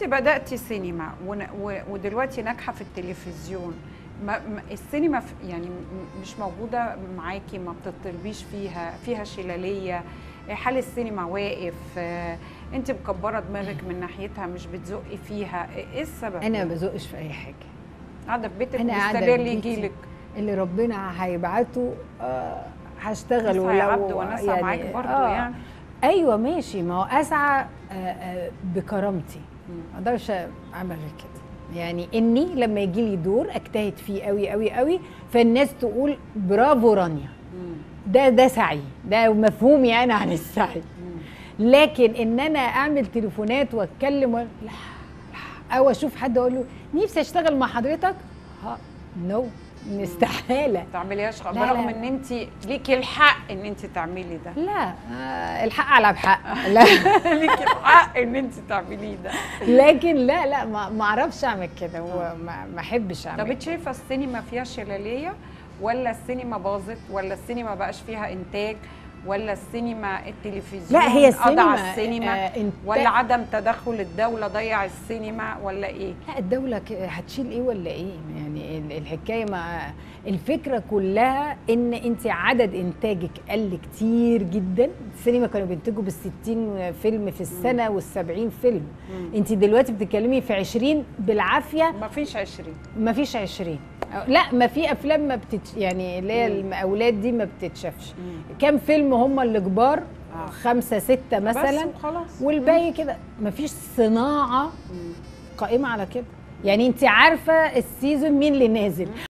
انت بداتي سينما ون- و- ودلوقتي ناجحه في التلفزيون ما ما- السينما ف- يعني م- مش موجوده معاكي ما بتطلبيش فيها فيها شلاليه حال السينما واقف آه، انت مكبره دماغك من ناحيتها مش بتزقي فيها ايه السبب انا ما بزقش في اي حاجه قاعده في بيتك أنا قاعدة مستنيه في اللي بيتي. يجيلك اللي ربنا هيبعته آه هشتغل اسعى ولو يا عبد وانا اسعى معاك برضه يعني ايوه ماشي ما هو اسعى آه آه بكرامتي مم. ما اقدرش اعمل غير كده يعني اني لما يجي لي دور اجتهد فيه قوي قوي قوي فالناس تقول برافو رانيا مم. ده ده سعي ده مفهومي انا عن السعي مم. لكن ان انا اعمل تليفونات واتكلم و... لا لا او اشوف حد اقول له نفسي اشتغل مع حضرتك ها نو استحاله تعمليهاش لا، برغم لا. ان انت ليكي الحق ان انت تعملي ده لا آه الحق على بحق لا ليكي الحق ان انت تعمليه ده لكن لا لا ما ما اعرفش اعمل كده وما ما احبش طب اعمل انت شايفه السينما فيها شلاليه ولا السينما باظت ولا السينما بقاش فيها انتاج ولا السينما التلفزيون لا هي قضى السينما على السينما آه إنت- ولا عدم تدخل الدوله ضيع السينما ولا ايه لا الدولة ك- هتشيل ايه ولا ايه يعني ال- الحكاية مع الفكرة كلها ان انت عدد انتاجك قل كتير جدا السينما كانوا بينتجوا بالستين فيلم في السنة والسبعين فيلم انت دلوقتي بتتكلمي في عشرين بالعافية مفيش 20 ما فيش عشرين لا ما في افلام ما بتتش يعني اللي هي مم. المقاولات دي ما بتتشافش كام فيلم هم اللي كبار آه. خمسة ستة بس مثلا وخلاص والباقي كده مفيش صناعة مم. قائمة على كده يعني انت عارفة السيزون مين اللي نازل